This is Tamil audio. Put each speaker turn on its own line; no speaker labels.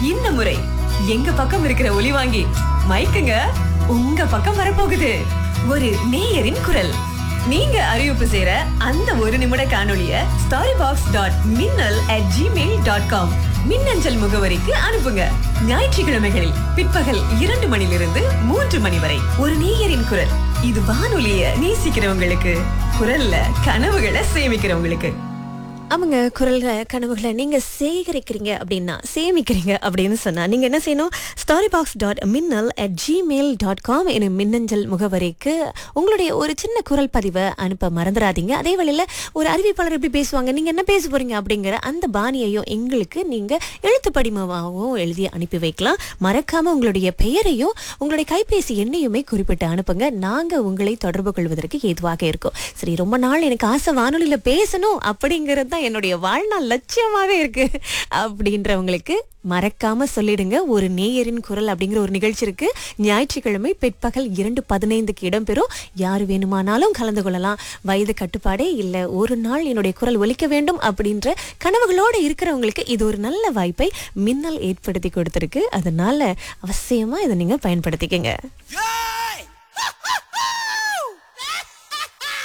இந்த முறை எங்க பக்கம் இருக்கிற ஒலி வாங்கி மைக்குங்க உங்க பக்கம் வரப்போகுது ஒரு நேயரின் குரல் நீங்க அறிவிப்பு செய்யற அந்த ஒரு நிமிட காணொளிய ஸ்டாரி பாக்ஸ் டாட் மின்னல் அட் ஜிமெயில் டாட் காம் மின்னஞ்சல் முகவரிக்கு அனுப்புங்க ஞாயிற்றுக்கிழமைகளில் பிற்பகல் இரண்டு மணிலிருந்து மூன்று மணி வரை ஒரு நேயரின் குரல் இது வானொலிய நேசிக்கிறவங்களுக்கு குரல்ல கனவுகளை சேமிக்கிறவங்களுக்கு
ஆமாங்க குரல்களை கனவுகளை நீங்க சேகரிக்கிறீங்க அப்படின்னா சேமிக்கிறீங்க அப்படின்னு சொன்னா நீங்க என்ன செய்யணும் ஸ்டாரி பாக்ஸ் டாட் மின்னல் அட் ஜிமெயில் டாட் காம் எனும் மின்னஞ்சல் முகவரிக்கு உங்களுடைய ஒரு சின்ன குரல் பதிவை அனுப்ப மறந்துடாதீங்க அதே வேளையில ஒரு அறிவிப்பாளர் எப்படி பேசுவாங்க நீங்க என்ன பேச போறீங்க அப்படிங்கிற அந்த பாணியையும் எங்களுக்கு நீங்க எழுத்து படிமமாகவும் எழுதி அனுப்பி வைக்கலாம் மறக்காம உங்களுடைய பெயரையும் உங்களுடைய கைபேசி எண்ணையுமே குறிப்பிட்டு அனுப்புங்க நாங்க உங்களை தொடர்பு கொள்வதற்கு ஏதுவாக இருக்கும் சரி ரொம்ப நாள் எனக்கு ஆசை வானொலியில பேசணும் அப்படிங்கிறது தான் என்னுடைய வாழ்நாள் லட்சியமாவே இருக்கு அப்படின்றவங்களுக்கு மறக்காம சொல்லிடுங்க ஒரு நேயரின் குரல் அப்படிங்கிற ஒரு நிகழ்ச்சி இருக்கு ஞாயிற்றுக்கிழமை பிற்பகல் இரண்டு பதினைந்துக்கு இடம்பெறும் யார் வேணுமானாலும் கலந்து கொள்ளலாம் வயது கட்டுப்பாடே இல்லை ஒரு நாள் என்னுடைய குரல் ஒலிக்க வேண்டும் அப்படின்ற கனவுகளோடு இருக்கிறவங்களுக்கு இது ஒரு நல்ல வாய்ப்பை மின்னல் ஏற்படுத்தி கொடுத்துருக்கு அதனால அவசியமா இதை நீங்க பயன்படுத்திக்கங்க